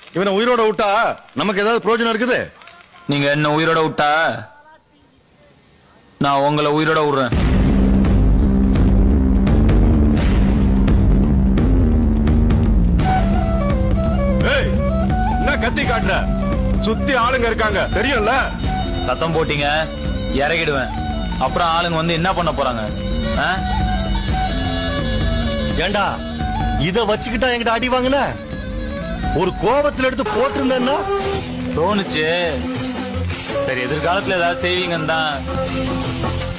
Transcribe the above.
இவனை உயிரோட விட்டா நமக்கு ஏதாவது பிரயோஜனம் இருக்குது நீங்க என்ன உயிரோட விட்டா நான் உங்களை உயிரோட விடுறேன் ஏய் என்ன கத்தி காட்டுற சுத்தி ஆளுங்க இருக்காங்க தெரியும்ல சத்தம் போட்டீங்க இறக்கிடுவேன் அப்புறம் ஆளுங்க வந்து என்ன பண்ண போறாங்க ஆ? ஏண்டா இத வச்சுக்கிட்டா என்கிட்ட அடி வாங்கின ஒரு கோபத்துல எடுத்து போட்டிருந்தேன்னா தோணுச்சு சரி எதிர்காலத்துல ஏதாவது செய்வீங்கன்னு தான்